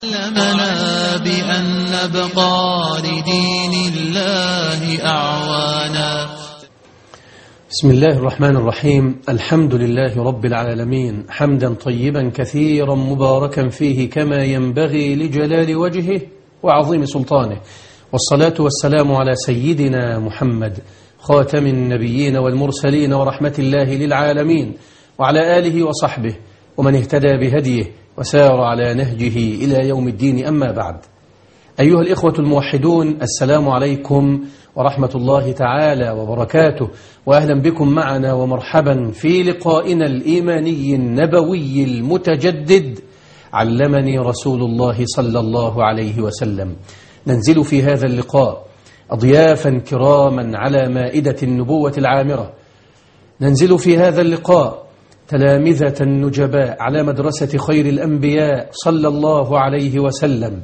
علمنا بأن نبقى لدين الله أعوانا بسم الله الرحمن الرحيم الحمد لله رب العالمين حمدا طيبا كثيرا مباركا فيه كما ينبغي لجلال وجهه وعظيم سلطانه والصلاة والسلام على سيدنا محمد خاتم النبيين والمرسلين ورحمة الله للعالمين وعلى آله وصحبه ومن اهتدى بهديه وسار على نهجه إلى يوم الدين أما بعد أيها الإخوة الموحدون السلام عليكم ورحمة الله تعالى وبركاته وأهلا بكم معنا ومرحبا في لقائنا الإيماني النبوي المتجدد علمني رسول الله صلى الله عليه وسلم ننزل في هذا اللقاء أضيافا كراما على مائدة النبوة العامرة ننزل في هذا اللقاء تلامذة نجباء على مدرسة خير الأنبياء صلى الله عليه وسلم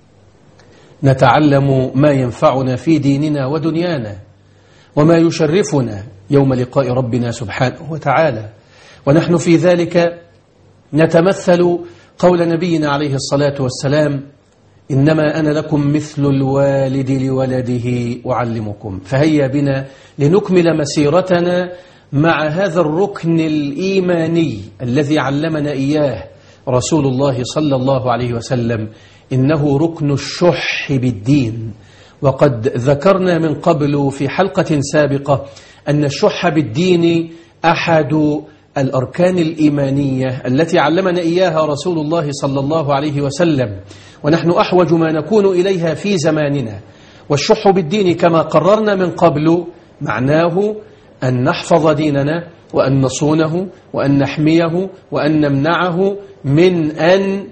نتعلم ما ينفعنا في ديننا ودنيانا وما يشرفنا يوم لقاء ربنا سبحانه وتعالى ونحن في ذلك نتمثل قول نبينا عليه الصلاة والسلام إنما أنا لكم مثل الوالد لولده أعلمكم فهيا بنا لنكمل مسيرتنا مع هذا الركن الإيماني الذي علمنا إياه رسول الله صلى الله عليه وسلم إنه ركن الشح بالدين وقد ذكرنا من قبل في حلقة سابقة أن الشح بالدين أحد الأركان الإيمانية التي علمنا إياها رسول الله صلى الله عليه وسلم ونحن أحوج ما نكون إليها في زماننا والشح بالدين كما قررنا من قبل معناه أن نحفظ ديننا وأن نصونه وأن نحميه وأن نمنعه من أن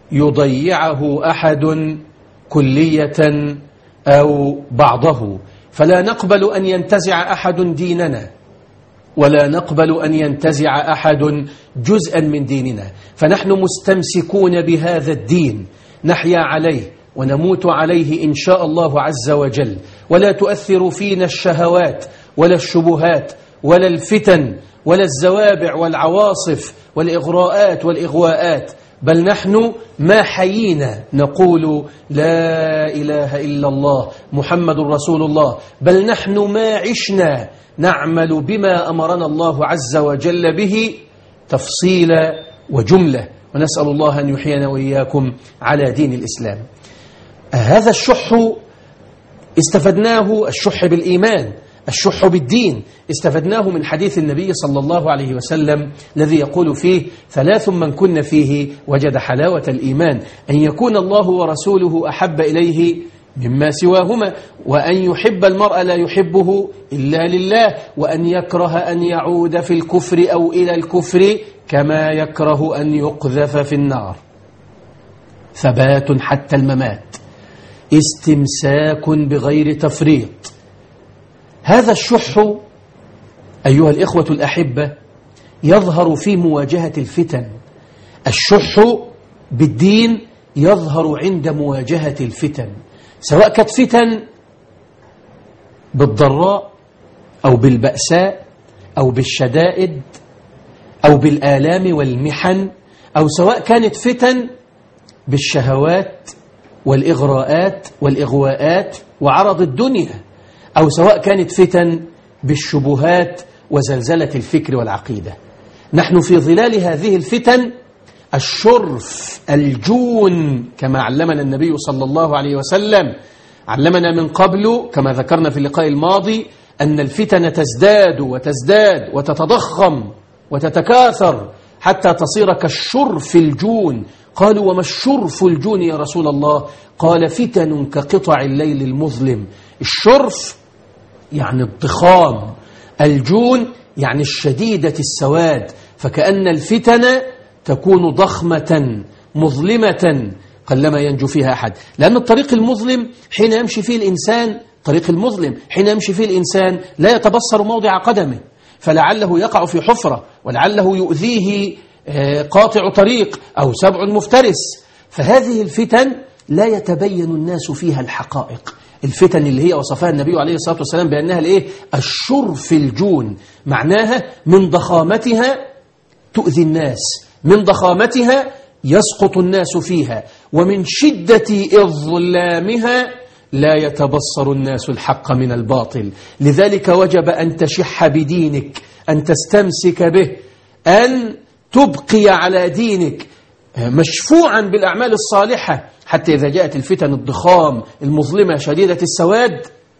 يضيعه أحد كلية أو بعضه فلا نقبل أن ينتزع أحد ديننا ولا نقبل أن ينتزع أحد جزءا من ديننا فنحن مستمسكون بهذا الدين نحيا عليه ونموت عليه إن شاء الله عز وجل ولا تؤثر فينا الشهوات ولا الشبهات ولا الفتن ولا الزوابع والعواصف والإغراءات والإغواءات بل نحن ما حيينا نقول لا إله إلا الله محمد رسول الله بل نحن ما عشنا نعمل بما أمرنا الله عز وجل به تفصيلا وجملة ونسأل الله أن يحيينا وإياكم على دين الإسلام هذا الشح استفدناه الشح بالإيمان الشح بالدين استفدناه من حديث النبي صلى الله عليه وسلم الذي يقول فيه ثلاث من كن فيه وجد حلاوة الإيمان أن يكون الله ورسوله أحب إليه مما سواهما وأن يحب المرء لا يحبه إلا لله وأن يكره أن يعود في الكفر أو إلى الكفر كما يكره أن يقذف في النار ثبات حتى الممات استمساك بغير تفريط هذا الشح أيها الإخوة الأحبة يظهر في مواجهة الفتن الشح بالدين يظهر عند مواجهة الفتن سواء كانت فتن بالضراء أو بالبأساء أو بالشدائد أو بالآلام والمحن أو سواء كانت فتن بالشهوات والإغراءات والإغواءات وعرض الدنيا أو سواء كانت فتن بالشبهات وزلزلة الفكر والعقيدة نحن في ظلال هذه الفتن الشرف الجون كما علمنا النبي صلى الله عليه وسلم علمنا من قبل كما ذكرنا في اللقاء الماضي أن الفتن تزداد وتزداد وتتضخم وتتكاثر حتى تصير كالشرف الجون قالوا وما الشرف الجون يا رسول الله قال فتن كقطع الليل المظلم الشرف يعني الضخام الجون يعني الشديدة السواد فكأن الفتن تكون ضخمة مظلمة قلما ينجو فيها أحد لأن الطريق المظلم حين يمشي فيه الإنسان طريق المظلم حين يمشي فيه الإنسان لا يتبصر موضع قدمه فلعله يقع في حفرة ولعله يؤذيه قاطع طريق أو سبع مفترس فهذه الفتن لا يتبين الناس فيها الحقائق الفتن اللي هي وصفها النبي عليه الصلاة والسلام بأنها الإيه؟ الشرف الجون معناها من ضخامتها تؤذي الناس من ضخامتها يسقط الناس فيها ومن شدة إظلامها لا يتبصر الناس الحق من الباطل لذلك وجب أن تشح بدينك أن تستمسك به أن تبقي على دينك مشفوعا بالأعمال الصالحة حتى إذا جاءت الفتن الضخام المظلمة شديدة السواد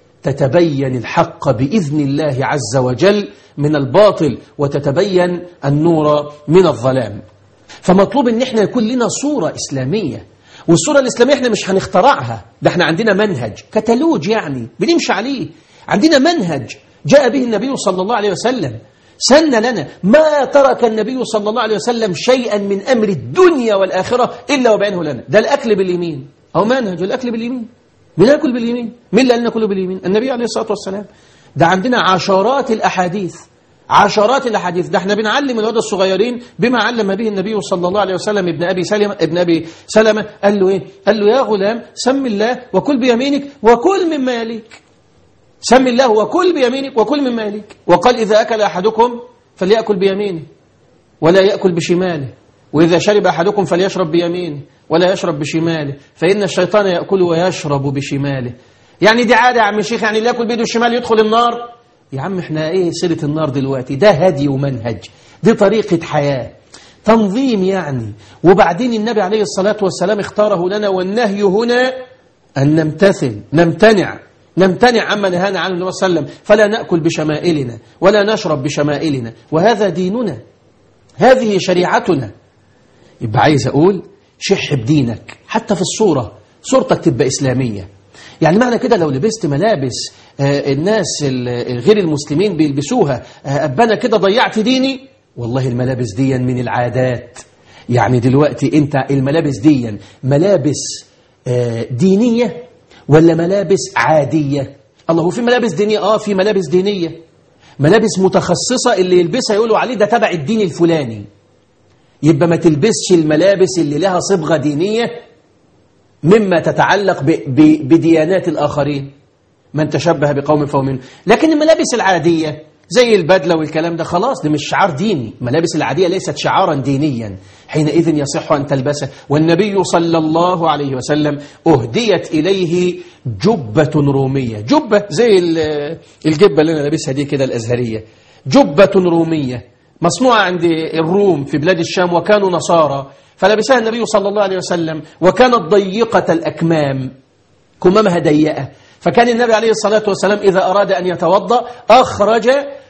تتبين الحق بإذن الله عز وجل من الباطل وتتبين النور من الظلام فمطلوب ان احنا يكون لنا صورة إسلامية والصورة الإسلامية احنا مش هنخترعها ده احنا عندنا منهج كتالوج يعني بنمشي عليه عندنا منهج جاء به النبي صلى الله عليه وسلم سن لنا ما ترك النبي صلى الله عليه وسلم شيئا من أمر الدنيا والآخرة إلا وبينه لنا ده الأكل باليمين أو منهج الأكل باليمين بناكل باليمين مين اللي قال ناكل باليمين النبي عليه الصلاة والسلام ده عندنا عشرات الأحاديث عشرات الاحاديث ده احنا بنعلم الولاد الصغيرين بما علم به النبي صلى الله عليه وسلم ابن ابي سلمة ابن ابي سلمة قال له ايه قال له يا غلام سم الله وكل بيمينك وكل مما يليك سم الله وكل بيمينك وكل مما يليك وقال اذا اكل احدكم فليأكل بيمينه ولا يأكل بشماله وإذا شرب أحدكم فليشرب بيمينه ولا يشرب بشماله فإن الشيطان يأكل ويشرب بشماله يعني دي عادة يا عم الشيخ يعني اللي يأكل بيده الشمال يدخل النار يا عم احنا ايه سيرة النار دلوقتي ده هدي ومنهج دي طريقة حياة تنظيم يعني وبعدين النبي عليه الصلاة والسلام اختاره لنا والنهي هنا أن نمتثل نمتنع نمتنع عما نهانا عنه النبي صلى الله عليه وسلم فلا نأكل بشمائلنا ولا نشرب بشمائلنا وهذا ديننا هذه شريعتنا يبقى عايز أقول شح بدينك حتى في الصورة صورتك تبقى إسلامية يعني معنى كده لو لبست ملابس آه الناس غير المسلمين بيلبسوها آه أبانا كده ضيعت ديني والله الملابس دي من العادات يعني دلوقتي انت الملابس دي ملابس آه دينية ولا ملابس عادية الله هو في ملابس دينية اه في ملابس دينية ملابس متخصصة اللي يلبسها يقولوا عليه ده تبع الدين الفلاني يبقى ما تلبسش الملابس اللي لها صبغة دينية مما تتعلق ب ب بديانات الآخرين من تشبه بقوم فهو منه لكن الملابس العادية زي البدلة والكلام ده خلاص ده مش شعار ديني الملابس العادية ليست شعارا دينيا حينئذ يصح أن تلبسه والنبي صلى الله عليه وسلم أهديت إليه جبة رومية جبة زي الجبة اللي أنا لابسها دي كده الأزهرية جبة رومية مصنوعة عند الروم في بلاد الشام وكانوا نصارى فلبسها النبي صلى الله عليه وسلم وكانت ضيقة الأكمام كمامها ضيقة فكان النبي عليه الصلاة والسلام إذا أراد أن يتوضأ أخرج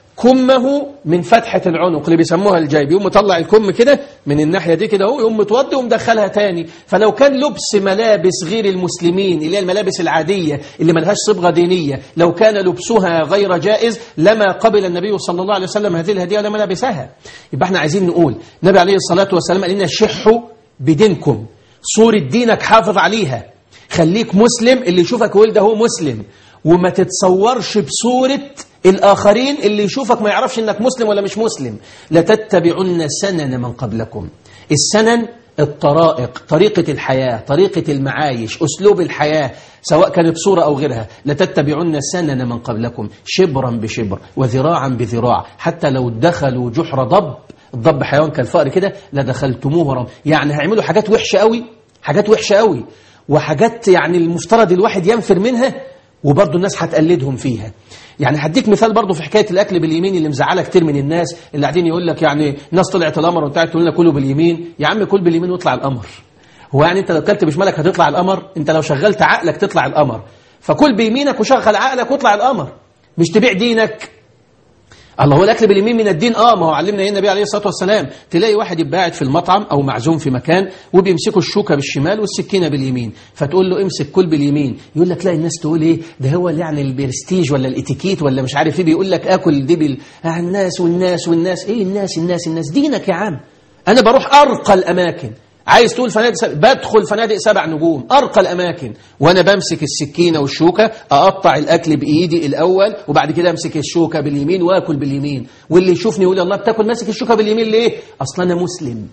كمه من فتحة العنق اللي بيسموها الجيب يقوم مطلع الكم كده من الناحية دي كده هو يقوم متوضي ومدخلها تاني فلو كان لبس ملابس غير المسلمين اللي هي الملابس العادية اللي ملهاش صبغة دينية لو كان لبسها غير جائز لما قبل النبي صلى الله عليه وسلم هذه الهدية لما لبسها يبقى احنا عايزين نقول النبي عليه الصلاة والسلام قال لنا شحوا بدينكم صورة دينك حافظ عليها خليك مسلم اللي يشوفك ولده هو مسلم وما تتصورش بصورة الآخرين اللي يشوفك ما يعرفش أنك مسلم ولا مش مسلم لتتبعن سنن من قبلكم السنن الطرائق طريقة الحياة طريقة المعايش أسلوب الحياة سواء كانت صورة أو غيرها لتتبعن سنن من قبلكم شبرا بشبر وذراعا بذراع حتى لو دخلوا جحر ضب الضب حيوان كالفأر كده لدخلتموه رم يعني هيعملوا حاجات وحشة قوي حاجات وحشة قوي وحاجات يعني المفترض الواحد ينفر منها وبرضه الناس هتقلدهم فيها يعني هديك مثال برضه في حكايه الاكل باليمين اللي مزعله كتير من الناس اللي قاعدين يقول لك يعني ناس طلعت القمر وانت قاعد تقول لنا كله باليمين يا عم كل باليمين واطلع القمر هو يعني انت لو كلت بشمالك هتطلع القمر انت لو شغلت عقلك تطلع القمر فكل بيمينك وشغل عقلك واطلع القمر مش تبيع دينك الله هو الاكل باليمين من الدين اه ما هو علمنا ايه النبي عليه الصلاه والسلام تلاقي واحد يبقى قاعد في المطعم او معزوم في مكان وبيمسكوا الشوكه بالشمال والسكينه باليمين فتقول له امسك كل باليمين يقول لك لا الناس تقول ايه ده هو اللي يعني البرستيج ولا الاتيكيت ولا مش عارف ايه بيقول لك اكل دي بال آه الناس والناس والناس ايه الناس الناس الناس دينك يا عم انا بروح ارقى الاماكن عايز تقول فنادق سبع بدخل فنادق سبع نجوم أرقى الأماكن وأنا بمسك السكينة والشوكة أقطع الأكل بإيدي الأول وبعد كده أمسك الشوكة باليمين وأكل باليمين واللي يشوفني يقول الله بتاكل ماسك الشوكة باليمين ليه؟ أصلا أنا مسلم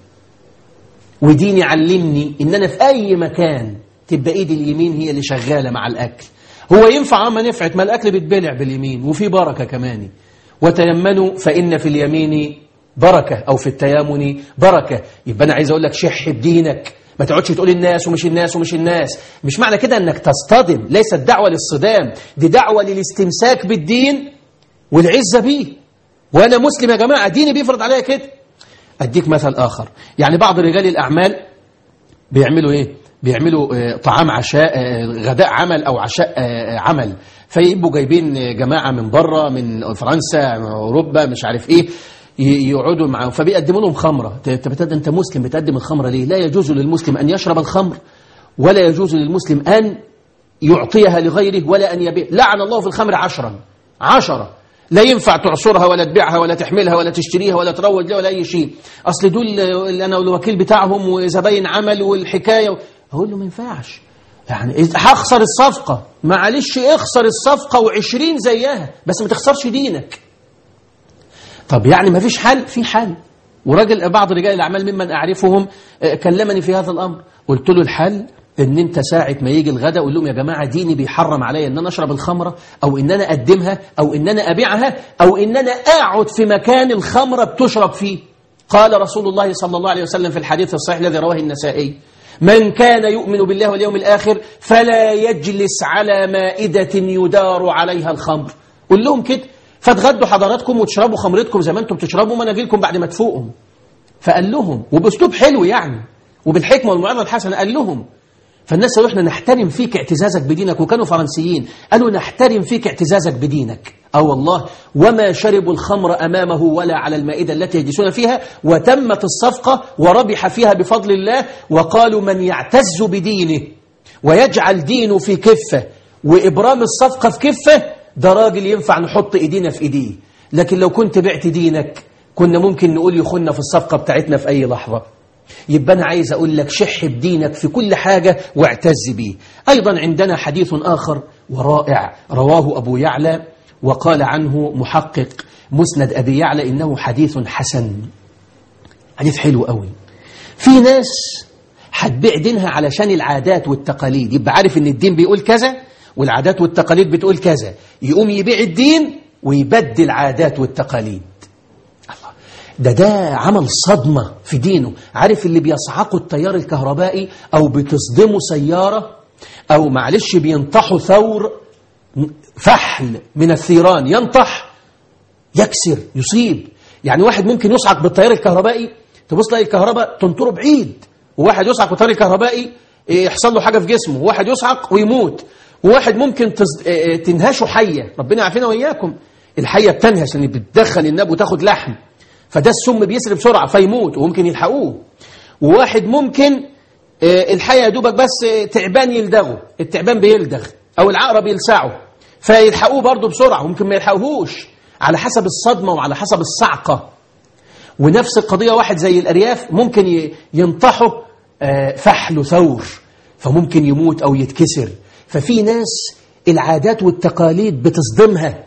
وديني علمني إن أنا في أي مكان تبقى إيدي اليمين هي اللي شغالة مع الأكل هو ينفع ما نفعت ما الأكل بيتبلع باليمين وفي بركة كمان وتيمنوا فإن في اليمين بركة أو في التيامن بركة يبقى أنا عايز أقول لك شح بدينك ما تقعدش تقول الناس ومش الناس ومش الناس مش معنى كده انك تصطدم ليست دعوة للصدام دي دعوة للاستمساك بالدين والعزة بيه وانا مسلم يا جماعة ديني بيفرض عليا كده اديك مثل اخر يعني بعض رجال الاعمال بيعملوا ايه بيعملوا آه، طعام عشاء آه، غداء عمل او عشاء آه، عمل فيبقوا جايبين جماعه من بره من فرنسا من اوروبا مش عارف ايه ي- يقعدوا معاهم فبيقدموا لهم خمره ت- طب انت انت مسلم بتقدم الخمره ليه لا يجوز للمسلم ان يشرب الخمر ولا يجوز للمسلم ان يعطيها لغيره ولا ان يبيع لعن الله في الخمر عشرا عشرة لا ينفع تعصرها ولا تبيعها ولا تحملها ولا تشتريها ولا تروج لها ولا اي شيء اصل دول اللي انا الوكيل بتاعهم وزباين عمل والحكايه اقول له ما ينفعش يعني إذا هخسر الصفقه معلش اخسر الصفقه وعشرين زيها بس ما تخسرش دينك طب يعني ما فيش حل في حل وراجل بعض رجال الاعمال ممن اعرفهم آه، كلمني في هذا الامر قلت له الحل ان انت ساعه ما يجي الغداء قول لهم يا جماعه ديني بيحرم عليا ان انا اشرب الخمره او ان انا اقدمها او ان انا ابيعها او ان انا اقعد في مكان الخمره بتشرب فيه قال رسول الله صلى الله عليه وسلم في الحديث الصحيح الذي رواه النسائي من كان يؤمن بالله واليوم الآخر فلا يجلس على مائدة يدار عليها الخمر قول لهم كده فتغدوا حضراتكم وتشربوا خمرتكم زي ما انتم بتشربوا ما انا اجي لكم بعد ما تفوقهم فقال لهم وباسلوب حلو يعني وبالحكمه والموعظه الحسنه قال لهم فالناس قالوا احنا نحترم فيك اعتزازك بدينك وكانوا فرنسيين قالوا نحترم فيك اعتزازك بدينك اه والله وما شربوا الخمر امامه ولا على المائده التي يجلسون فيها وتمت الصفقه وربح فيها بفضل الله وقالوا من يعتز بدينه ويجعل دينه في كفه وابرام الصفقه في كفه ده راجل ينفع نحط ايدينا في ايديه لكن لو كنت بعت دينك كنا ممكن نقول يخنا في الصفقه بتاعتنا في اي لحظه يبقى أنا عايز أقول لك شح بدينك في كل حاجة واعتز به أيضا عندنا حديث آخر ورائع رواه أبو يعلى وقال عنه محقق مسند أبي يعلى إنه حديث حسن حديث حلو قوي في ناس هتبيع دينها علشان العادات والتقاليد يبقى عارف ان الدين بيقول كذا والعادات والتقاليد بتقول كذا يقوم يبيع الدين ويبدل عادات والتقاليد ده ده عمل صدمة في دينه عارف اللي بيصعقوا التيار الكهربائي أو بتصدموا سيارة أو معلش بينطحوا ثور فحل من الثيران ينطح يكسر يصيب يعني واحد ممكن يصعق بالتيار الكهربائي تبص تلاقي الكهرباء تنطره بعيد وواحد يصعق بالتيار الكهربائي يحصل له حاجة في جسمه وواحد يصعق ويموت وواحد ممكن تز... تنهشه حية ربنا يعافينا وإياكم الحية بتنهش لأن بتدخل الناب وتاخد لحم فده السم بيسري بسرعة فيموت وممكن يلحقوه وواحد ممكن الحية يا دوبك بس تعبان يلدغه التعبان بيلدغ أو العقرب يلسعه فيلحقوه برضه بسرعة وممكن ما يلحقوهوش على حسب الصدمة وعلى حسب الصعقة ونفس القضية واحد زي الأرياف ممكن ينطحه فحل ثور فممكن يموت أو يتكسر ففي ناس العادات والتقاليد بتصدمها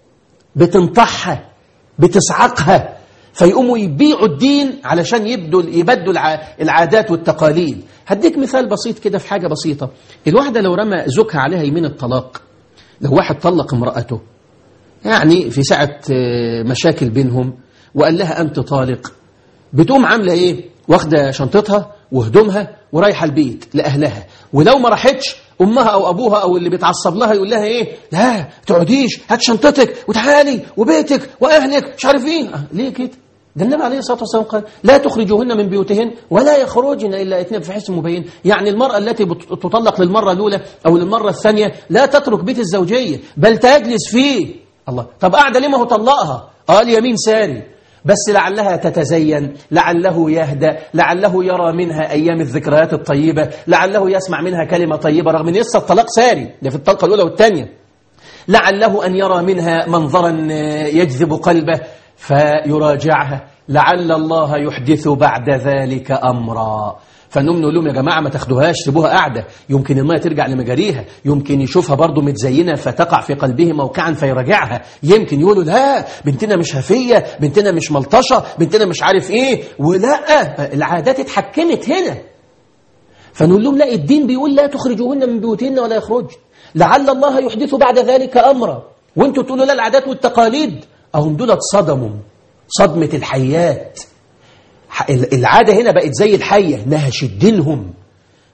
بتنطحها بتصعقها فيقوموا يبيعوا الدين علشان يبدوا يبدوا العادات والتقاليد هديك مثال بسيط كده في حاجة بسيطة الواحدة لو رمى زوجها عليها يمين الطلاق لو واحد طلق امرأته يعني في ساعة مشاكل بينهم وقال لها أنت طالق بتقوم عاملة إيه واخدة شنطتها وهدومها ورايحة البيت لأهلها ولو ما راحتش أمها أو أبوها أو اللي بيتعصب لها يقول لها إيه لا تقعديش هات شنطتك وتعالي وبيتك وأهلك مش عارف إيه آه ليه كده ده النبي عليه الصلاة والسلام قال لا تخرجوهن من بيوتهن ولا يخرجن إلا اثنين في حس مبين يعني المرأة التي تطلق للمرة الأولى أو للمرة الثانية لا تترك بيت الزوجية بل تجلس فيه الله طب قاعدة ليه ما هو طلقها قال يمين ساري بس لعلها تتزين لعله يهدى لعله يرى منها أيام الذكريات الطيبة لعله يسمع منها كلمة طيبة رغم أن لسه الطلاق ساري ده في الطلقة الأولى والثانية لعله أن يرى منها منظرا يجذب قلبه فيراجعها لعل الله يحدث بعد ذلك أمرا فنقوم نقول لهم يا جماعة ما تاخدوهاش سيبوها قاعدة يمكن الماء ترجع لمجاريها يمكن يشوفها برضو متزينة فتقع في قلبه موقعا فيراجعها يمكن يقولوا لا بنتنا مش هفية بنتنا مش ملطشة بنتنا مش عارف ايه ولا العادات اتحكمت هنا فنقول لهم لا الدين بيقول لا تخرجوهن من بيوتهن ولا يخرج لعل الله يحدث بعد ذلك أمرا وانتوا تقولوا لا العادات والتقاليد أهم دول صدموا صدمة الحيات العادة هنا بقت زي الحية نهشت دينهم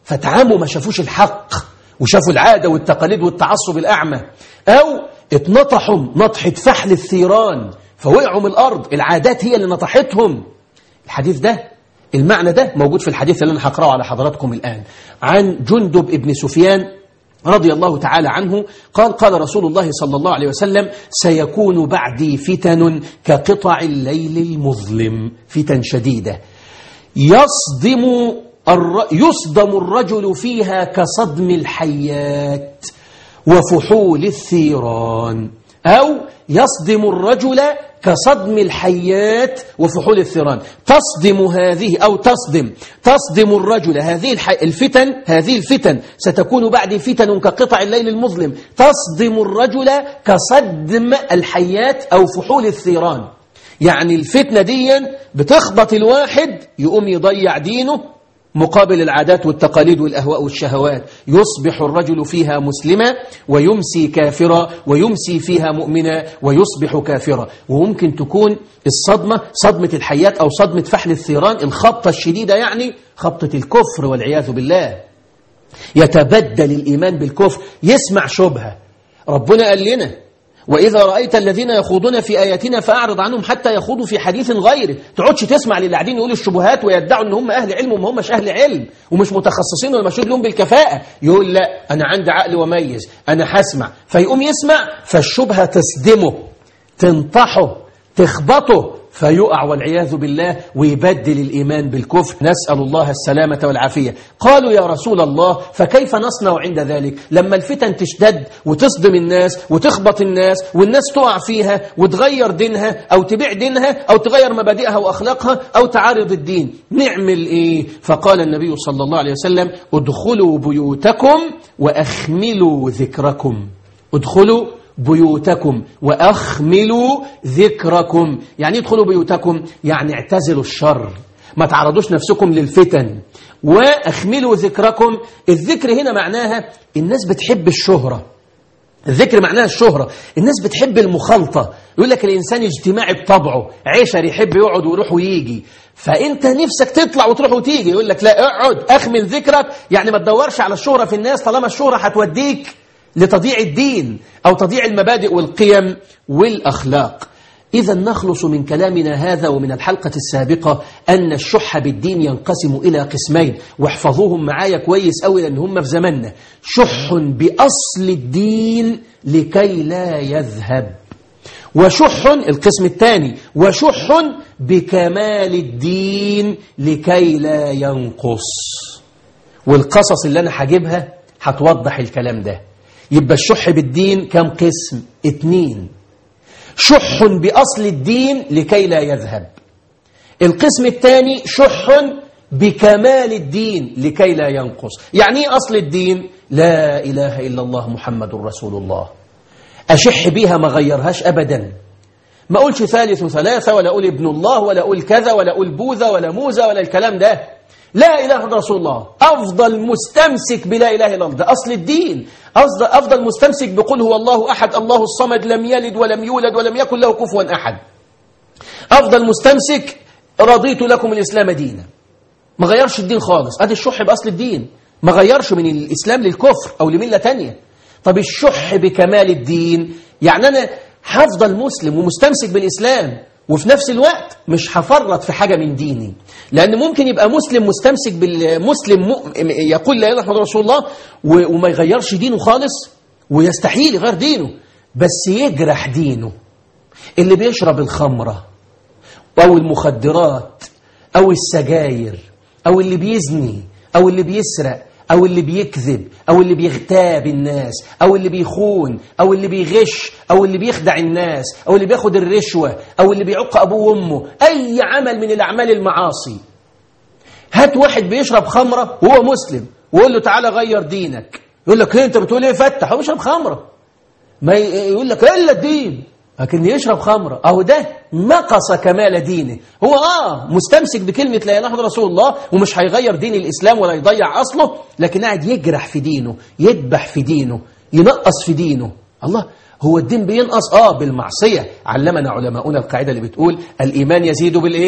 فتعاموا ما شافوش الحق وشافوا العادة والتقاليد والتعصب الأعمى أو اتنطحوا نطحة فحل الثيران فوقعوا من الأرض العادات هي اللي نطحتهم الحديث ده المعنى ده موجود في الحديث اللي أنا هقرأه على حضراتكم الآن عن جندب ابن سفيان رضي الله تعالى عنه قال قال رسول الله صلى الله عليه وسلم سيكون بعدي فتن كقطع الليل المظلم فتن شديدة يصدم الر... يصدم الرجل فيها كصدم الحيات وفحول الثيران أو يصدم الرجل كصدم الحيات وفحول الثيران تصدم هذه أو تصدم تصدم الرجل هذه الح... الفتن هذه الفتن ستكون بعد فتن كقطع الليل المظلم تصدم الرجل كصدم الحيات أو فحول الثيران يعني الفتنة دي بتخبط الواحد يقوم يضيع دينه مقابل العادات والتقاليد والأهواء والشهوات يصبح الرجل فيها مسلما ويمسي كافرا ويمسي فيها مؤمنا ويصبح كافرا وممكن تكون الصدمة صدمة الحيات أو صدمة فحل الثيران الخبطة الشديدة يعني خبطة الكفر والعياذ بالله يتبدل الإيمان بالكفر يسمع شبهة ربنا قال لنا وإذا رأيت الذين يخوضون في آياتنا فأعرض عنهم حتى يخوضوا في حديث غيره تقعدش تسمع للي قاعدين يقولوا الشبهات ويدعوا ان هم أهل علم وما همش أهل علم ومش متخصصين ولا مشهود لهم بالكفاءة يقول لا أنا عندي عقل وميز أنا هسمع فيقوم يسمع فالشبهة تصدمه تنطحه تخبطه فيقع والعياذ بالله ويبدل الإيمان بالكفر نسأل الله السلامة والعافية قالوا يا رسول الله فكيف نصنع عند ذلك لما الفتن تشتد وتصدم الناس وتخبط الناس والناس تقع فيها وتغير دينها أو تبيع دينها أو تغير مبادئها وأخلاقها أو تعارض الدين نعمل إيه فقال النبي صلى الله عليه وسلم ادخلوا بيوتكم وأخملوا ذكركم ادخلوا بيوتكم وأخملوا ذكركم يعني ادخلوا بيوتكم يعني اعتزلوا الشر ما تعرضوش نفسكم للفتن وأخملوا ذكركم الذكر هنا معناها الناس بتحب الشهرة الذكر معناها الشهرة الناس بتحب المخالطة يقول لك الإنسان اجتماعي بطبعه عشر يحب يقعد ويروح ويجي فأنت نفسك تطلع وتروح وتيجي يقول لك لا اقعد أخمل ذكرك يعني ما تدورش على الشهرة في الناس طالما الشهرة هتوديك لتضييع الدين أو تضييع المبادئ والقيم والأخلاق إذا نخلص من كلامنا هذا ومن الحلقة السابقة أن الشح بالدين ينقسم إلى قسمين واحفظوهم معايا كويس أوي لأن هم في زماننا شح بأصل الدين لكي لا يذهب وشح القسم الثاني وشح بكمال الدين لكي لا ينقص والقصص اللي أنا هجيبها هتوضح الكلام ده يبقى الشح بالدين كم قسم اتنين شح بأصل الدين لكي لا يذهب القسم الثاني شح بكمال الدين لكي لا ينقص يعني ايه أصل الدين لا إله إلا الله محمد رسول الله أشح بيها ما غيرهاش أبدا ما أقولش ثالث ثلاثة ولا أقول ابن الله ولا أقول كذا ولا أقول بوذا ولا موزة ولا الكلام ده لا إله إلا رسول الله أفضل مستمسك بلا إله إلا الله ده أصل الدين أفضل, أفضل مستمسك بقول هو الله أحد الله الصمد لم يلد ولم يولد ولم يكن له كفوا أحد أفضل مستمسك رضيت لكم الإسلام دينا ما غيرش الدين خالص أدي الشح بأصل الدين ما غيرش من الإسلام للكفر أو لملة تانية طب الشح بكمال الدين يعني أنا هفضل مسلم ومستمسك بالإسلام وفي نفس الوقت مش هفرط في حاجة من ديني لأن ممكن يبقى مسلم مستمسك بالمسلم يقول لا إله إلا رسول الله وما يغيرش دينه خالص ويستحيل يغير دينه بس يجرح دينه اللي بيشرب الخمرة أو المخدرات أو السجاير أو اللي بيزني أو اللي بيسرق أو اللي بيكذب أو اللي بيغتاب الناس أو اللي بيخون أو اللي بيغش أو اللي بيخدع الناس أو اللي بياخد الرشوة أو اللي بيعق أبوه وأمه أي عمل من الأعمال المعاصي هات واحد بيشرب خمرة وهو مسلم وقول له تعالى غير دينك يقول لك ايه انت بتقول ايه فتح هو بيشرب خمرة ما يقول لك الا الدين لكن يشرب خمرة أهو ده نقص كمال دينه هو آه مستمسك بكلمة لا إله إلا رسول الله ومش هيغير دين الإسلام ولا يضيع أصله لكن قاعد يجرح في دينه يذبح في دينه ينقص في دينه الله هو الدين بينقص آه بالمعصية علمنا علماؤنا القاعدة اللي بتقول الإيمان يزيد بالإيه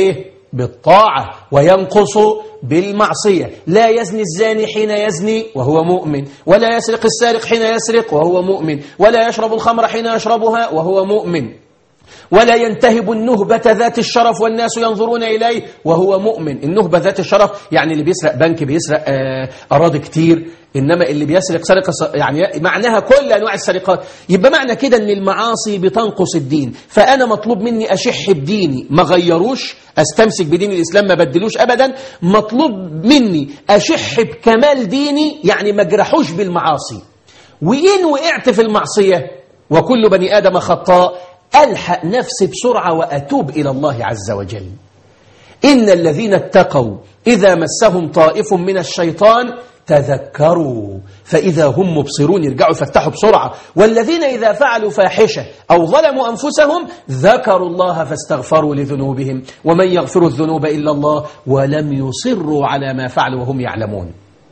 بالطاعة وينقص بالمعصية لا يزني الزاني حين يزني وهو مؤمن ولا يسرق السارق حين يسرق وهو مؤمن ولا يشرب الخمر حين يشربها وهو مؤمن ولا ينتهب النهبة ذات الشرف والناس ينظرون إليه وهو مؤمن النهبة ذات الشرف يعني اللي بيسرق بنك بيسرق آه، أراضي كتير إنما اللي بيسرق سرقة يعني معناها كل أنواع السرقات يبقى معنى كده أن المعاصي بتنقص الدين فأنا مطلوب مني أشح بديني ما غيروش أستمسك بدين الإسلام ما بدلوش أبدا مطلوب مني أشح بكمال ديني يعني ما اجرحوش بالمعاصي وإن وقعت في المعصية وكل بني آدم خطاء ألحق نفسي بسرعة وأتوب إلى الله عز وجل إن الذين اتقوا إذا مسهم طائف من الشيطان تذكروا فإذا هم مبصرون يرجعوا يفتحوا بسرعة والذين إذا فعلوا فاحشة أو ظلموا أنفسهم ذكروا الله فاستغفروا لذنوبهم ومن يغفر الذنوب إلا الله ولم يصروا على ما فعلوا وهم يعلمون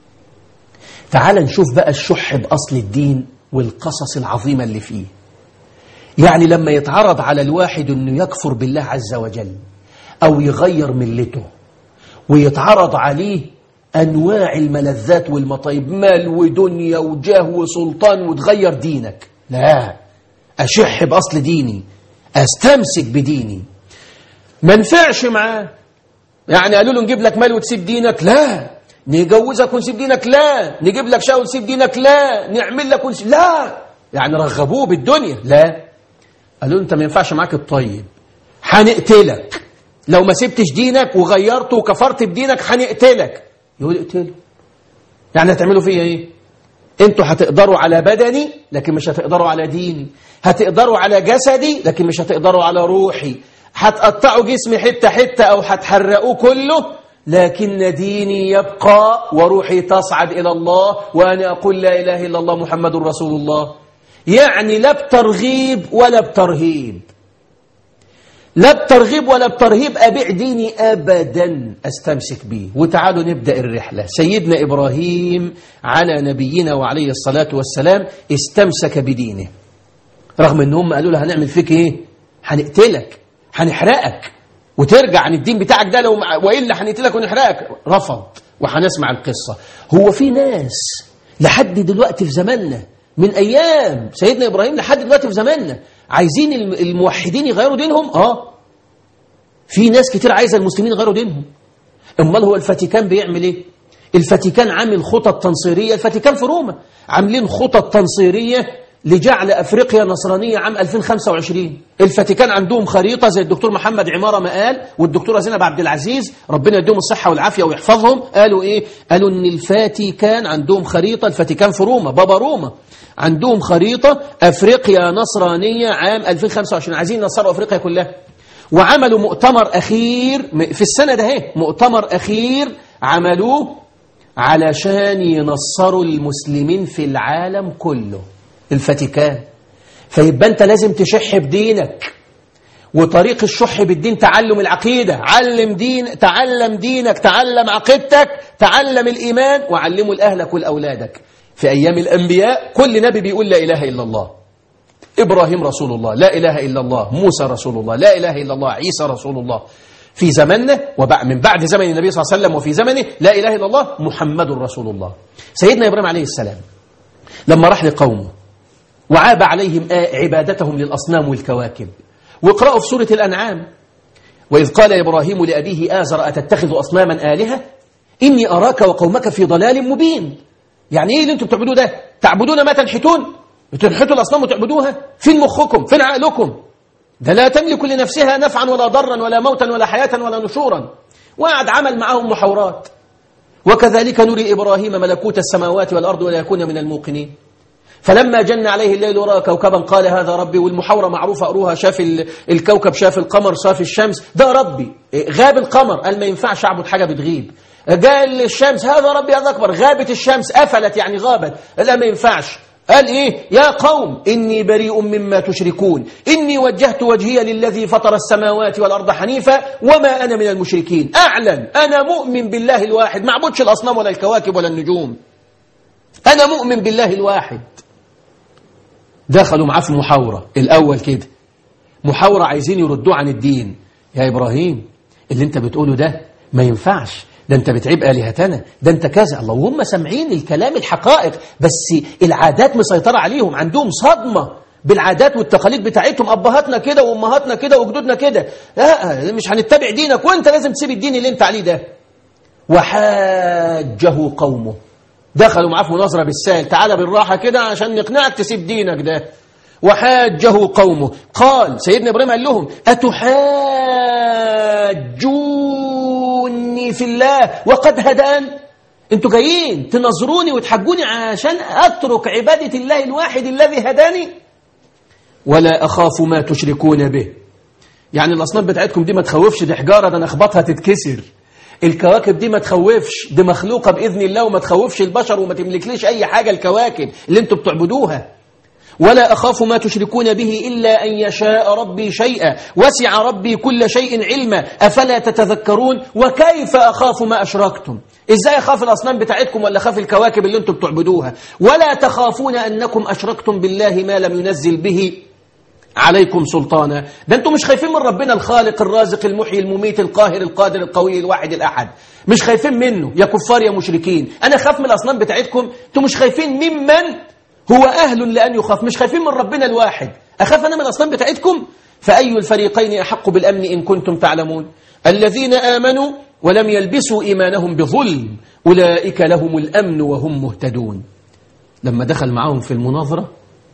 تعال نشوف بقى الشح بأصل الدين والقصص العظيمة اللي فيه يعني لما يتعرض على الواحد أنه يكفر بالله عز وجل أو يغير ملته ويتعرض عليه أنواع الملذات والمطايب مال ودنيا وجاه وسلطان وتغير دينك لا أشح بأصل ديني أستمسك بديني ما نفعش معاه يعني قالوا له نجيب لك مال وتسيب دينك لا نجوزك ونسيب دينك لا نجيب لك شاول ونسيب دينك لا نعمل لك ونسيب لا يعني رغبوه بالدنيا لا قالوا له انت ما ينفعش معاك الطيب هنقتلك لو ما سبتش دينك وغيرته وكفرت بدينك هنقتلك يقول اقتله يعني هتعملوا فيا ايه انتوا هتقدروا على بدني لكن مش هتقدروا على ديني هتقدروا على جسدي لكن مش هتقدروا على روحي هتقطعوا جسمي حتة حتة او هتحرقوه كله لكن ديني يبقى وروحي تصعد إلى الله وأنا أقول لا إله إلا الله محمد رسول الله يعني لا بترغيب ولا بترهيب لا بترغيب ولا بترهيب أبيع ديني أبدا أستمسك به وتعالوا نبدأ الرحلة سيدنا إبراهيم على نبينا وعليه الصلاة والسلام استمسك بدينه رغم أنهم قالوا له هنعمل فيك إيه هنقتلك هنحرقك وترجع عن الدين بتاعك ده لو وإلا هنقتلك ونحرقك رفض وهنسمع القصة هو في ناس لحد دلوقتي في زماننا من أيام سيدنا إبراهيم لحد دلوقتي في زماننا عايزين الموحدين يغيروا دينهم آه في ناس كتير عايزة المسلمين يغيروا دينهم امال هو الفاتيكان بيعمل ايه الفاتيكان عامل خطط تنصيرية الفاتيكان في روما عاملين خطط تنصيرية لجعل أفريقيا نصرانية عام 2025 الفاتيكان عندهم خريطة زي الدكتور محمد عمارة ما قال والدكتورة زينب عبد العزيز ربنا يديهم الصحة والعافية ويحفظهم قالوا إيه قالوا إن الفاتيكان عندهم خريطة الفاتيكان في روما بابا روما عندهم خريطة أفريقيا نصرانية عام 2025 عايزين ينصروا أفريقيا كلها وعملوا مؤتمر أخير في السنة ده اهي مؤتمر أخير عملوه علشان ينصروا المسلمين في العالم كله الفاتيكان فيبقى أنت لازم تشح بدينك وطريق الشح بالدين تعلم العقيدة علم دين تعلم دينك تعلم عقيدتك تعلم الإيمان وعلمه لأهلك ولأولادك في أيام الأنبياء كل نبي بيقول لا إله إلا الله إبراهيم رسول الله لا إله إلا الله موسى رسول الله لا إله إلا الله عيسى رسول الله في زمننا ومن بعد زمن النبي صلى الله عليه وسلم وفي زمنه لا إله إلا الله محمد رسول الله سيدنا إبراهيم عليه السلام لما راح لقومه وعاب عليهم عبادتهم للأصنام والكواكب واقرأوا في سورة الأنعام وإذ قال إبراهيم لأبيه آزر أتتخذ أصناما آلهة إني أراك وقومك في ضلال مبين يعني إيه اللي أنتم بتعبدوه ده تعبدون ما تنحتون تنحتوا الأصنام وتعبدوها فين مخكم فين عقلكم ده لا تملك لنفسها نفعا ولا ضرا ولا موتا ولا حياة ولا نشورا وقعد عمل معهم محاورات وكذلك نري إبراهيم ملكوت السماوات والأرض ولا يكون من الموقنين فلما جن عليه الليل ورأى كوكبا قال هذا ربي والمحاورة معروفة أروها شاف الكوكب شاف القمر شاف الشمس ده ربي غاب القمر قال ما ينفعش أعبد حاجة بتغيب قال الشمس هذا ربي هذا أكبر غابت الشمس أفلت يعني غابت لا ما ينفعش قال إيه يا قوم إني بريء مما تشركون إني وجهت وجهي للذي فطر السماوات والأرض حنيفا وما أنا من المشركين أعلن أنا مؤمن بالله الواحد ما عبدش الأصنام ولا الكواكب ولا النجوم أنا مؤمن بالله الواحد دخلوا معاه في محاورة الأول كده محاورة عايزين يردوه عن الدين يا إبراهيم اللي انت بتقوله ده ما ينفعش ده انت بتعيب آلهتنا ده انت كذا الله وهم سامعين الكلام الحقائق بس العادات مسيطرة عليهم عندهم صدمة بالعادات والتقاليد بتاعتهم أبهاتنا كده وأمهاتنا كده وجدودنا كده لا مش هنتبع دينك وانت لازم تسيب الدين اللي انت عليه ده وحاجه قومه دخلوا معاه في مناظرة بالسائل تعالى بالراحة كده عشان نقنعك تسيب دينك ده وحاجه قومه قال سيدنا إبراهيم قال لهم أتحاجوني في الله وقد هدان انتوا جايين تنظروني وتحجوني عشان أترك عبادة الله الواحد الذي هداني ولا أخاف ما تشركون به يعني الأصنام بتاعتكم دي ما تخوفش دي حجارة ده أنا أخبطها تتكسر الكواكب دي ما تخوفش دي مخلوقة بإذن الله وما تخوفش البشر وما تملكليش أي حاجة الكواكب اللي انتوا بتعبدوها ولا أخاف ما تشركون به إلا أن يشاء ربي شيئا وسع ربي كل شيء علما أفلا تتذكرون وكيف أخاف ما أشركتم إزاي أخاف الأصنام بتاعتكم ولا أخاف الكواكب اللي انتم بتعبدوها ولا تخافون أنكم أشركتم بالله ما لم ينزل به عليكم سلطانا ده انتم مش خايفين من ربنا الخالق الرازق المحيي المميت القاهر القادر القوي الواحد الأحد مش خايفين منه يا كفار يا مشركين أنا خاف من الأصنام بتاعتكم انتم مش خايفين ممن هو أهل لأن يخاف مش خايفين من ربنا الواحد أخاف أنا من الأصنام بتاعتكم فأي الفريقين أحق بالأمن إن كنتم تعلمون الذين آمنوا ولم يلبسوا إيمانهم بظلم أولئك لهم الأمن وهم مهتدون لما دخل معهم في المناظرة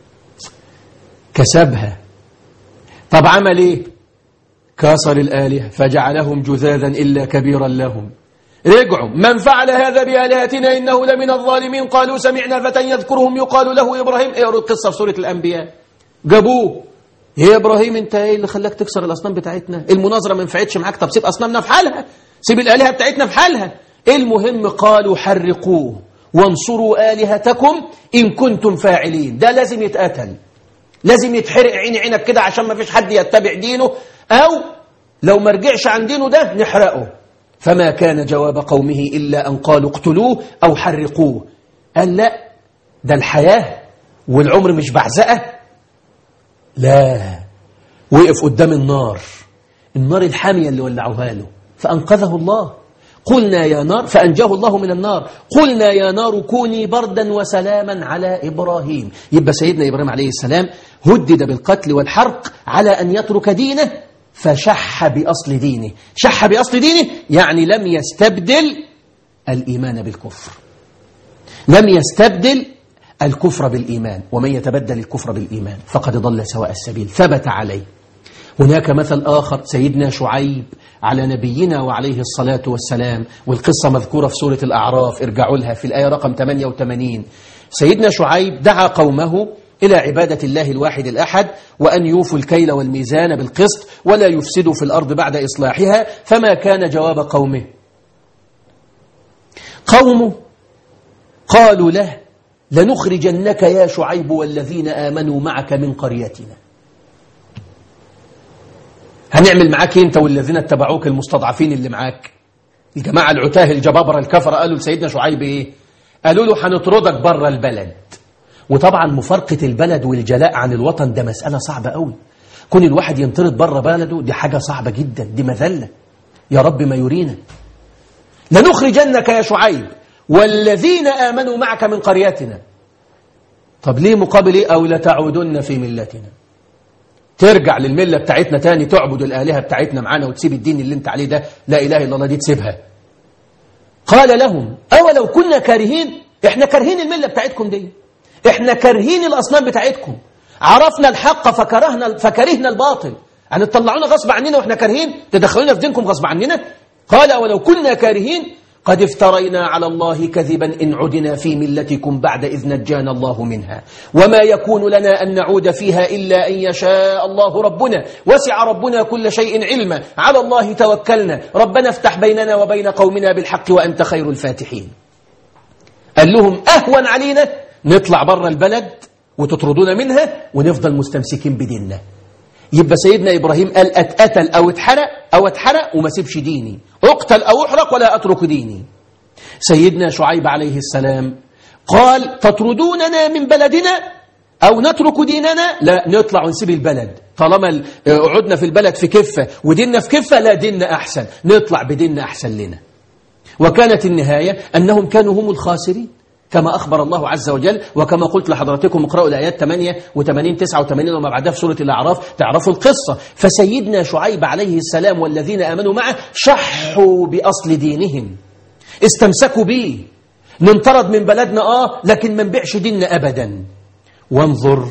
كسبها طب عمل ايه كسر الآلهة فجعلهم جذاذا إلا كبيرا لهم رجعوا من فعل هذا بآلهتنا إنه لمن الظالمين قالوا سمعنا فتى يذكرهم يقال له إبراهيم اقروا القصة في سورة الأنبياء جابوه يا إبراهيم أنت إيه اللي خلاك تكسر الأصنام بتاعتنا المناظرة ما نفعتش معاك طب سيب أصنامنا في حالها سيب الآلهة بتاعتنا في حالها المهم قالوا حرقوه وانصروا آلهتكم إن كنتم فاعلين ده لازم يتقتل لازم يتحرق عين عينك كده عشان ما فيش حد يتبع دينه أو لو ما رجعش عن دينه ده نحرقه فما كان جواب قومه إلا أن قالوا اقتلوه أو حرقوه قال لا ده الحياة والعمر مش بعزقة لا وقف قدام النار النار الحامية اللي ولعوها له فأنقذه الله قلنا يا نار فأنجاه الله من النار قلنا يا نار كوني بردا وسلاما على إبراهيم يبقى سيدنا إبراهيم عليه السلام هدد بالقتل والحرق على أن يترك دينه فشح بأصل دينه شح بأصل دينه يعني لم يستبدل الإيمان بالكفر لم يستبدل الكفر بالإيمان ومن يتبدل الكفر بالإيمان فقد ضل سواء السبيل ثبت عليه هناك مثل آخر سيدنا شعيب على نبينا وعليه الصلاة والسلام والقصة مذكورة في سورة الأعراف ارجعوا لها في الآية رقم 88 سيدنا شعيب دعا قومه إلى عبادة الله الواحد الأحد وأن يوفوا الكيل والميزان بالقسط ولا يفسدوا في الأرض بعد إصلاحها فما كان جواب قومه قومه قالوا له لنخرجنك يا شعيب والذين آمنوا معك من قريتنا هنعمل معاك انت والذين اتبعوك المستضعفين اللي معاك الجماعة العتاه الجبابرة الكفرة قالوا لسيدنا شعيب ايه قالوا له هنطردك بره البلد وطبعا مفارقة البلد والجلاء عن الوطن ده مسألة صعبة قوي كون الواحد ينطرد بره بلده دي حاجة صعبة جدا دي مذلة يا رب ما يرينا لنخرجنك يا شعيب والذين آمنوا معك من قريتنا طب ليه مقابل ايه أو لتعودن في ملتنا ترجع للملة بتاعتنا تاني تعبد الآلهة بتاعتنا معانا وتسيب الدين اللي انت عليه ده لا إله إلا الله دي تسيبها قال لهم أولو كنا كارهين احنا كارهين الملة بتاعتكم دي احنا كارهين الأصنام بتاعتكم عرفنا الحق فكرهنا فكرهنا الباطل يعني تطلعونا غصب عننا واحنا كارهين تدخلونا في دينكم غصب عننا قال ولو كنا كارهين قد افترينا على الله كذبا إن عدنا في ملتكم بعد إذ نجانا الله منها وما يكون لنا أن نعود فيها إلا أن يشاء الله ربنا وسع ربنا كل شيء علما على الله توكلنا ربنا افتح بيننا وبين قومنا بالحق وأنت خير الفاتحين قال لهم أهون علينا نطلع بره البلد وتطردونا منها ونفضل مستمسكين بديننا يبقى سيدنا إبراهيم قال أتقتل أو اتحرق أو اتحرق وما سيبش ديني اقتل أو احرق ولا أترك ديني سيدنا شعيب عليه السلام قال تطردوننا من بلدنا أو نترك ديننا لا نطلع ونسيب البلد طالما قعدنا في البلد في كفة وديننا في كفة لا ديننا أحسن نطلع بديننا أحسن لنا وكانت النهاية أنهم كانوا هم الخاسرين كما أخبر الله عز وجل وكما قلت لحضراتكم اقرأوا الآيات 88 89 وما بعدها في سورة الأعراف تعرفوا القصة فسيدنا شعيب عليه السلام والذين آمنوا معه شحوا بأصل دينهم استمسكوا به ننطرد من بلدنا آه لكن ما نبيعش ديننا أبدا وانظر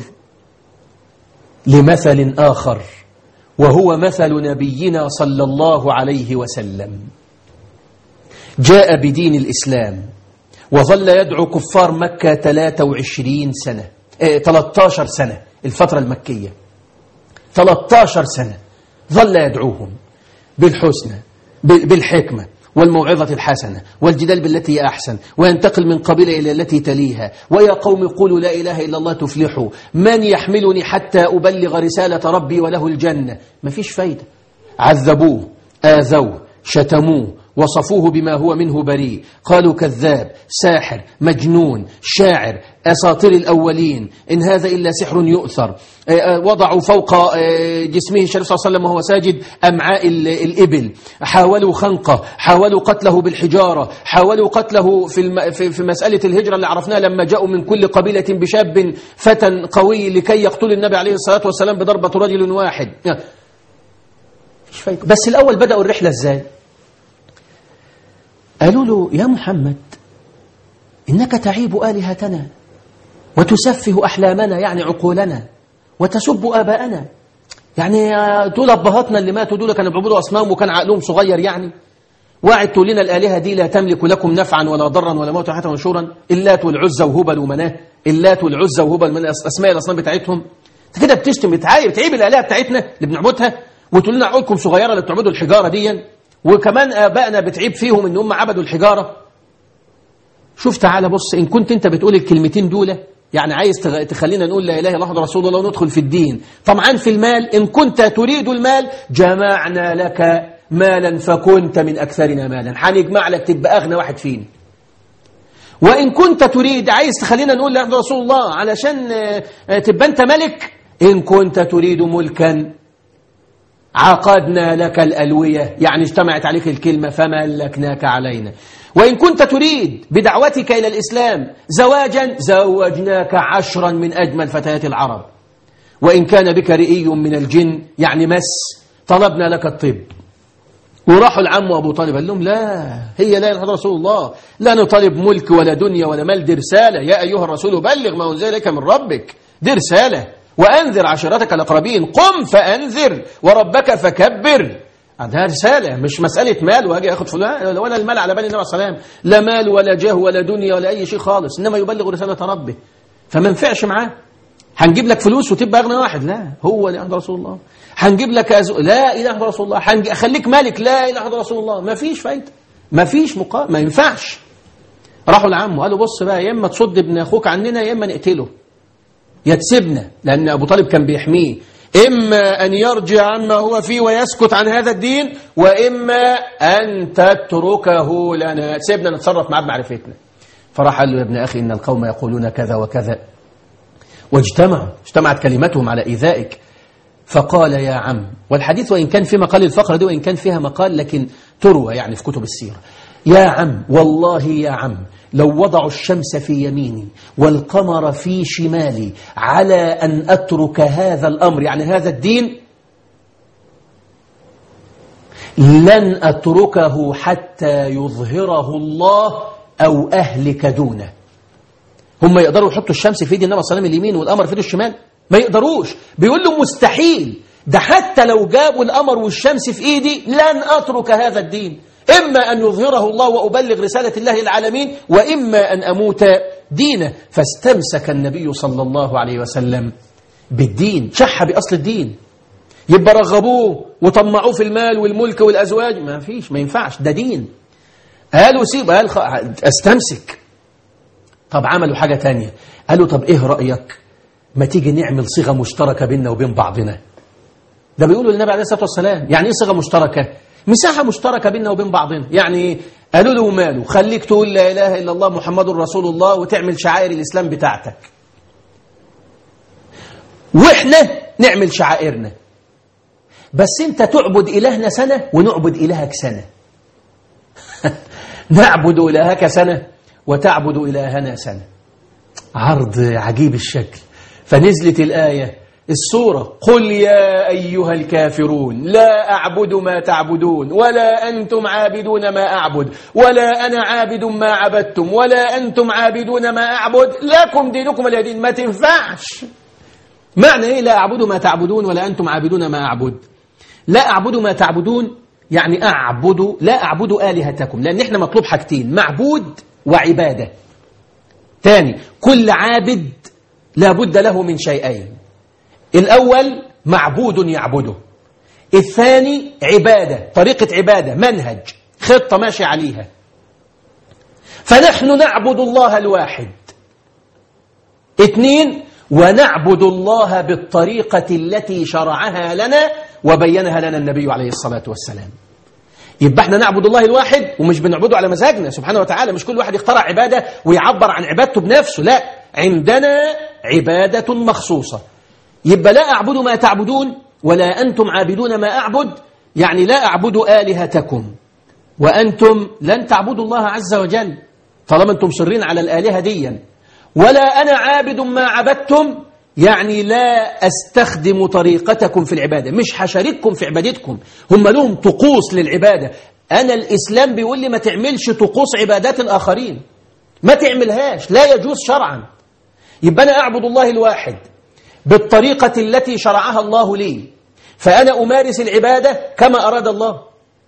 لمثل آخر وهو مثل نبينا صلى الله عليه وسلم جاء بدين الإسلام وظل يدعو كفار مكة 23 سنة اه 13 سنة الفترة المكية 13 سنة ظل يدعوهم بالحسنى بالحكمة والموعظة الحسنة والجدال بالتي هي أحسن وينتقل من قبيلة إلى التي تليها ويا قوم قولوا لا إله إلا الله تفلحوا من يحملني حتى أبلغ رسالة ربي وله الجنة ما فيش فايدة عذبوه آذوه شتموه وصفوه بما هو منه بريء قالوا كذاب ساحر مجنون شاعر أساطير الأولين إن هذا إلا سحر يؤثر وضعوا فوق جسمه الشريف صلى الله عليه وسلم وهو ساجد أمعاء الإبل حاولوا خنقه حاولوا قتله بالحجارة حاولوا قتله في, في مسألة الهجرة اللي عرفناها لما جاءوا من كل قبيلة بشاب فتى قوي لكي يقتل النبي عليه الصلاة والسلام بضربة رجل واحد بس الأول بدأوا الرحلة إزاي قالوا له يا محمد إنك تعيب آلهتنا وتسفه أحلامنا يعني عقولنا وتسب آباءنا يعني دول أبهاتنا اللي ماتوا دول كانوا بيعبدوا أصنام وكان عقلهم صغير يعني واعد تقول لنا الآلهة دي لا تملك لكم نفعا ولا ضرا ولا موتا حتى ونشورا اللات والعزى وهبل ومناه اللات والعزى وهبل من أسماء الأصنام بتاعتهم انت كده بتشتم بتعايب بتعيب الآلهة بتاعتنا اللي بنعبدها وتقول لنا عقولكم صغيرة اللي بتعبدوا الحجارة دي وكمان آبائنا بتعيب فيهم ان هم عبدوا الحجارة شوف تعالى بص إن كنت أنت بتقول الكلمتين دول يعني عايز تخلينا نقول لا إله إلا الله رسول الله وندخل في الدين طمعا في المال إن كنت تريد المال جمعنا لك مالا فكنت من أكثرنا مالا هنجمع لك تبقى أغنى واحد فينا وإن كنت تريد عايز تخلينا نقول لا رسول الله علشان تبقى أنت ملك إن كنت تريد ملكا عقدنا لك الألوية يعني اجتمعت عليك الكلمة فملكناك علينا وإن كنت تريد بدعوتك إلى الإسلام زواجا زوجناك عشرا من أجمل فتيات العرب وإن كان بك رئي من الجن يعني مس طلبنا لك الطب وراحوا العم أبو طالب قال لهم لا هي لا إله رسول الله لا نطالب ملك ولا دنيا ولا مال دي رسالة يا أيها الرسول بلغ ما أنزل لك من ربك دي رسالة وأنذر عشيرتك الأقربين قم فأنذر وربك فكبر ده رسالة مش مسألة مال وأجي أخذ فلان ولا المال على بال النبي صلى الله عليه وسلم لا مال ولا جاه ولا دنيا ولا أي شيء خالص إنما يبلغ رسالة ربه فما ينفعش معاه هنجيب لك فلوس وتبقى أغنى واحد لا هو لا إله رسول الله هنجيب لك أزو... لا إله إلا رسول الله هنج... أخليك مالك لا إله إلا رسول الله ما فيش فايدة ما فيش مقا... ما ينفعش راحوا لعمه قالوا بص بقى يا إما تصد ابن أخوك عننا يا إما نقتله يا تسيبنا لأن أبو طالب كان بيحميه إما أن يرجع عما هو فيه ويسكت عن هذا الدين وإما أن تتركه لنا سيبنا نتصرف معاه بمعرفتنا فراح قال له يا ابن أخي إن القوم يقولون كذا وكذا واجتمعوا اجتمعت كلمتهم على إيذائك فقال يا عم والحديث وإن كان في مقال الفقرة دي وإن كان فيها مقال لكن تروى يعني في كتب السيرة يا عم والله يا عم لو وضعوا الشمس في يميني والقمر في شمالي على أن أترك هذا الأمر يعني هذا الدين لن أتركه حتى يظهره الله أو أهلك دونه هم يقدروا يحطوا الشمس في ايد النبي صلى الله عليه وسلم اليمين والقمر في ايده الشمال ما يقدروش بيقول له مستحيل ده حتى لو جابوا القمر والشمس في ايدي لن أترك هذا الدين إما أن يظهره الله وأبلغ رسالة الله العالمين وإما أن أموت دينه فاستمسك النبي صلى الله عليه وسلم بالدين شح بأصل الدين يبقى رغبوه وطمعوه في المال والملك والأزواج ما فيش ما ينفعش ده دين قالوا سيب قال استمسك طب عملوا حاجة تانية قالوا طب ايه رأيك ما تيجي نعمل صيغة مشتركة بيننا وبين بعضنا ده بيقولوا للنبي عليه الصلاة والسلام يعني ايه صيغة مشتركة مساحة مشتركة بيننا وبين بعضنا يعني قالوا له ماله خليك تقول لا إله إلا الله محمد رسول الله وتعمل شعائر الإسلام بتاعتك وإحنا نعمل شعائرنا بس انت تعبد إلهنا سنة ونعبد إلهك سنة نعبد إلهك سنة وتعبد إلهنا سنة عرض عجيب الشكل فنزلت الآية السورة قل يا أيها الكافرون لا أعبد ما تعبدون ولا أنتم عابدون ما أعبد ولا أنا عابد ما عبدتم ولا أنتم عابدون ما أعبد لكم دينكم الذين ما تنفعش معنى إيه لا أعبد ما تعبدون ولا أنتم عابدون ما أعبد لا أعبد ما تعبدون يعني أعبد لا أعبد آلهتكم لأن إحنا مطلوب حاجتين معبود وعبادة تاني كل عابد لا بد له من شيئين الأول معبود يعبده الثاني عبادة طريقة عبادة منهج خطة ماشي عليها فنحن نعبد الله الواحد اثنين ونعبد الله بالطريقة التي شرعها لنا وبينها لنا النبي عليه الصلاة والسلام يبقى احنا نعبد الله الواحد ومش بنعبده على مزاجنا سبحانه وتعالى مش كل واحد يخترع عبادة ويعبر عن عبادته بنفسه لا عندنا عبادة مخصوصة يبقى لا أعبد ما تعبدون ولا أنتم عابدون ما أعبد يعني لا أعبد آلهتكم وأنتم لن تعبدوا الله عز وجل طالما أنتم صرين على الآلهة ديا ولا أنا عابد ما عبدتم يعني لا أستخدم طريقتكم في العبادة مش هشارككم في عبادتكم هم لهم طقوس للعبادة أنا الإسلام بيقول لي ما تعملش طقوس عبادات الآخرين ما تعملهاش لا يجوز شرعا يبقى أنا أعبد الله الواحد بالطريقة التي شرعها الله لي فأنا أمارس العبادة كما أراد الله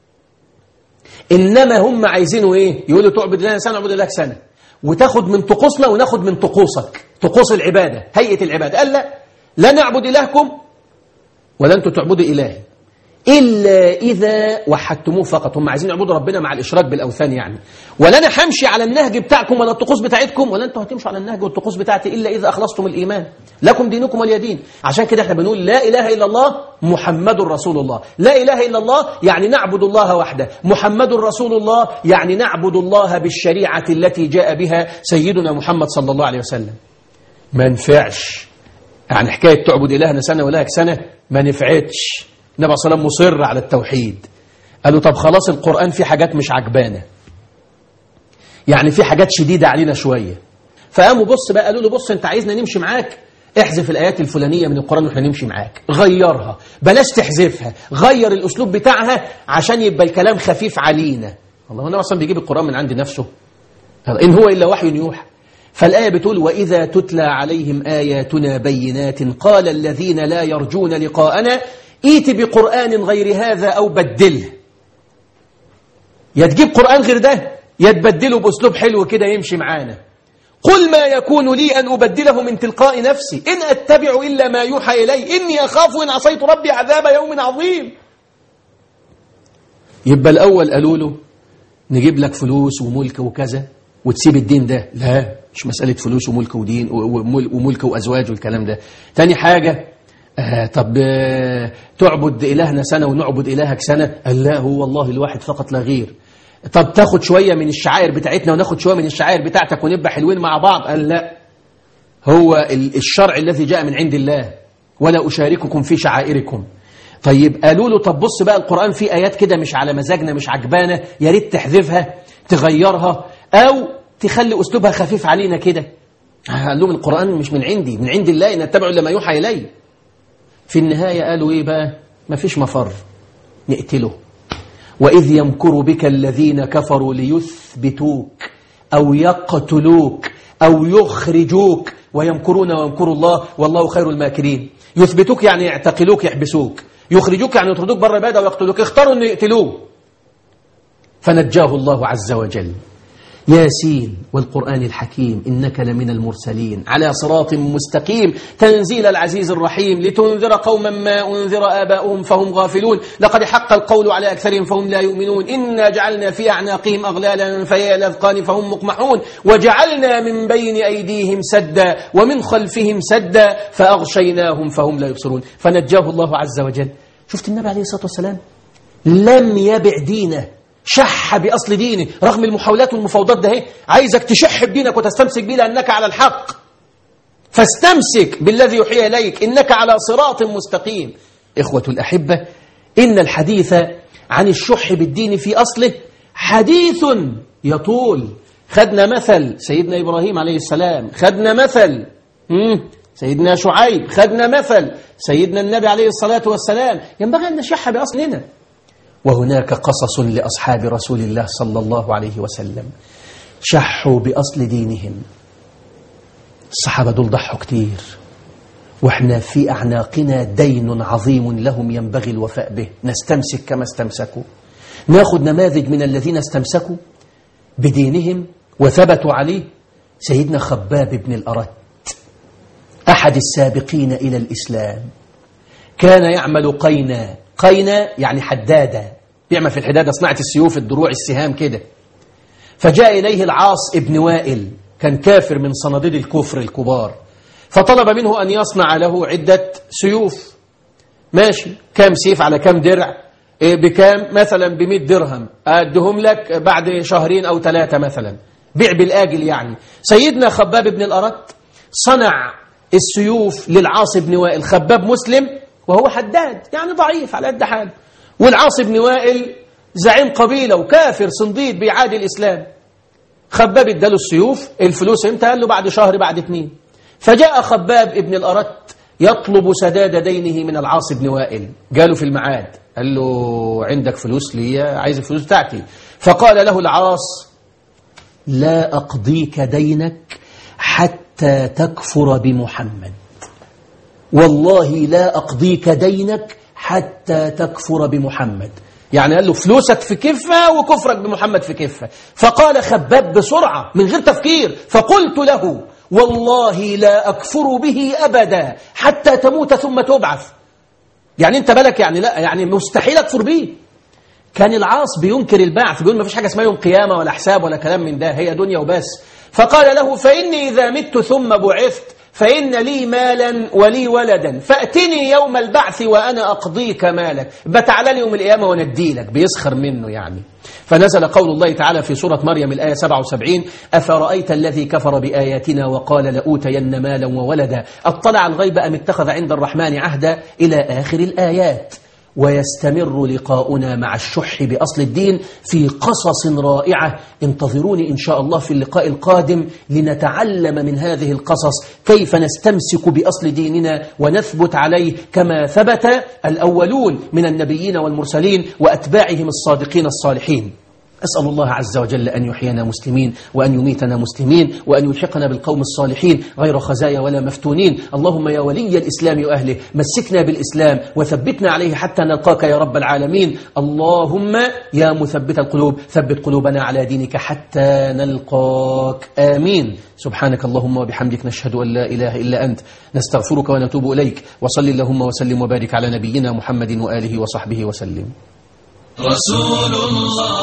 إنما هم عايزينه إيه يقولوا تعبد لنا سنة أعبد لك سنة وتاخد من طقوسنا وناخد من طقوسك طقوس العبادة هيئة العبادة قال لا لا نعبد إلهكم ولا أنتم تعبدوا إلهي إلا إذا وحدتموه فقط هم عايزين يعبدوا ربنا مع الإشراك بالأوثان يعني ولا أنا همشي على النهج بتاعكم ولا الطقوس بتاعتكم ولا أنتم هتمشوا على النهج والطقوس بتاعتي إلا إذا أخلصتم الإيمان لكم دينكم ولي دين عشان كده احنا بنقول لا إله إلا الله محمد رسول الله لا إله إلا الله يعني نعبد الله وحده محمد رسول الله يعني نعبد الله بالشريعة التي جاء بها سيدنا محمد صلى الله عليه وسلم ما نفعش يعني حكاية تعبد إلهنا سنة وإلهك سنة ما نفعتش النبي صلى الله عليه وسلم مصر على التوحيد قالوا طب خلاص القرآن في حاجات مش عجبانة يعني في حاجات شديدة علينا شوية فقاموا بص بقى قالوا له بص انت عايزنا نمشي معاك احذف الآيات الفلانية من القرآن واحنا نمشي معاك غيرها بلاش تحذفها غير الأسلوب بتاعها عشان يبقى الكلام خفيف علينا الله النبي أصلا بيجيب القرآن من عند نفسه إن هو إلا وحي يوحى فالآية بتقول وإذا تتلى عليهم آياتنا بينات قال الذين لا يرجون لقاءنا ايت بقرآن غير هذا أو بدله يا تجيب قرآن غير ده يا تبدله بأسلوب حلو كده يمشي معانا قل ما يكون لي أن أبدله من تلقاء نفسي إن أتبع إلا ما يوحى إلي إني أخاف إن عصيت ربي عذاب يوم عظيم يبقى الأول قالوا له نجيب لك فلوس وملك وكذا وتسيب الدين ده لا مش مسألة فلوس وملك ودين وملك وأزواج والكلام ده تاني حاجة آه طب آه تعبد إلهنا سنة ونعبد إلهك سنة قال لا هو الله الواحد فقط لا غير طب تاخد شوية من الشعائر بتاعتنا وناخد شوية من الشعائر بتاعتك ونبقى حلوين مع بعض قال لا هو الشرع الذي جاء من عند الله ولا أشارككم في شعائركم طيب قالوا له طب بص بقى القرآن فيه آيات كده مش على مزاجنا مش عجبانة يا ريت تحذفها تغيرها أو تخلي أسلوبها خفيف علينا كده قال لهم القرآن مش من عندي من عند الله إن اتبعوا لما يوحى إلي في النهاية قالوا إيه بقى ما فيش مفر نقتله وإذ يمكر بك الذين كفروا ليثبتوك أو يقتلوك أو يخرجوك ويمكرون ويمكر الله والله خير الماكرين يثبتوك يعني يعتقلوك يحبسوك يخرجوك يعني يطردوك بره البلد ويقتلوك اختاروا أن يقتلوه فنجاه الله عز وجل ياسين والقرآن الحكيم إنك لمن المرسلين على صراط مستقيم تنزيل العزيز الرحيم لتنذر قوما ما أنذر آباؤهم فهم غافلون لقد حق القول على أكثرهم فهم لا يؤمنون إنا جعلنا في أعناقهم أغلالا فهي الأذقان فهم مقمحون وجعلنا من بين أيديهم سدا ومن خلفهم سدا فأغشيناهم فهم لا يبصرون فنجاه الله عز وجل شفت النبي عليه الصلاة والسلام لم يبع دينه شح بأصل دينه رغم المحاولات والمفاوضات ده اهي عايزك تشح بدينك وتستمسك به لأنك على الحق فاستمسك بالذي يوحي إليك إنك على صراط مستقيم إخوة الأحبة إن الحديث عن الشح بالدين في أصله حديث يطول خدنا مثل سيدنا إبراهيم عليه السلام خدنا مثل مم. سيدنا شعيب خدنا مثل سيدنا النبي عليه الصلاة والسلام ينبغي أن نشح بأصلنا وهناك قصص لأصحاب رسول الله صلى الله عليه وسلم شحوا بأصل دينهم الصحابة دول ضحوا كتير واحنا في أعناقنا دين عظيم لهم ينبغي الوفاء به نستمسك كما استمسكوا ناخذ نماذج من الذين استمسكوا بدينهم وثبتوا عليه سيدنا خباب بن الأرت أحد السابقين إلى الإسلام كان يعمل قينا قينا يعني حدادة بيعمل في الحدادة صناعة السيوف الدروع السهام كده فجاء إليه العاص ابن وائل كان كافر من صناديد الكفر الكبار فطلب منه أن يصنع له عدة سيوف ماشي كام سيف على كام درع إيه بكام مثلا بمئة درهم أدهم لك بعد شهرين أو ثلاثة مثلا بيع بالآجل يعني سيدنا خباب بن الأرت صنع السيوف للعاص بن وائل خباب مسلم وهو حداد يعني ضعيف على قد حاله والعاص بن وائل زعيم قبيلة وكافر صنديد بيعادي الإسلام خباب اداله السيوف الفلوس امتى قال له بعد شهر بعد اتنين فجاء خباب ابن الأرت يطلب سداد دينه من العاص بن وائل قالوا في المعاد قال له عندك فلوس لي عايز الفلوس بتاعتي فقال له العاص لا أقضيك دينك حتى تكفر بمحمد والله لا أقضيك دينك حتى تكفر بمحمد يعني قال له فلوسك في كفة وكفرك بمحمد في كفة فقال خباب بسرعة من غير تفكير فقلت له والله لا أكفر به أبدا حتى تموت ثم تبعث يعني انت بالك يعني لا يعني مستحيل أكفر به كان العاص بينكر البعث بيقول ما فيش حاجة اسمها يوم قيامة ولا حساب ولا كلام من ده هي دنيا وبس فقال له فإني إذا مت ثم بعثت فإن لي مالا ولي ولدا فأتني يوم البعث وأنا أقضيك مالك بتعالى لي يوم القيامة وندي لك بيسخر منه يعني فنزل قول الله تعالى في سورة مريم الآية 77 أفرأيت الذي كفر بآياتنا وقال لأوتين مالا وولدا اطلع الغيب أم اتخذ عند الرحمن عهدا إلى آخر الآيات ويستمر لقاؤنا مع الشح بأصل الدين في قصص رائعة انتظروني إن شاء الله في اللقاء القادم لنتعلم من هذه القصص كيف نستمسك بأصل ديننا ونثبت عليه كما ثبت الأولون من النبيين والمرسلين وأتباعهم الصادقين الصالحين أسأل الله عز وجل أن يحيينا مسلمين وأن يميتنا مسلمين وأن يلحقنا بالقوم الصالحين غير خزايا ولا مفتونين اللهم يا ولي الإسلام وأهله مسكنا بالإسلام وثبتنا عليه حتى نلقاك يا رب العالمين اللهم يا مثبت القلوب ثبت قلوبنا على دينك حتى نلقاك آمين سبحانك اللهم وبحمدك نشهد أن لا إله إلا أنت نستغفرك ونتوب إليك وصل اللهم وسلم وبارك على نبينا محمد وآله وصحبه وسلم رسول الله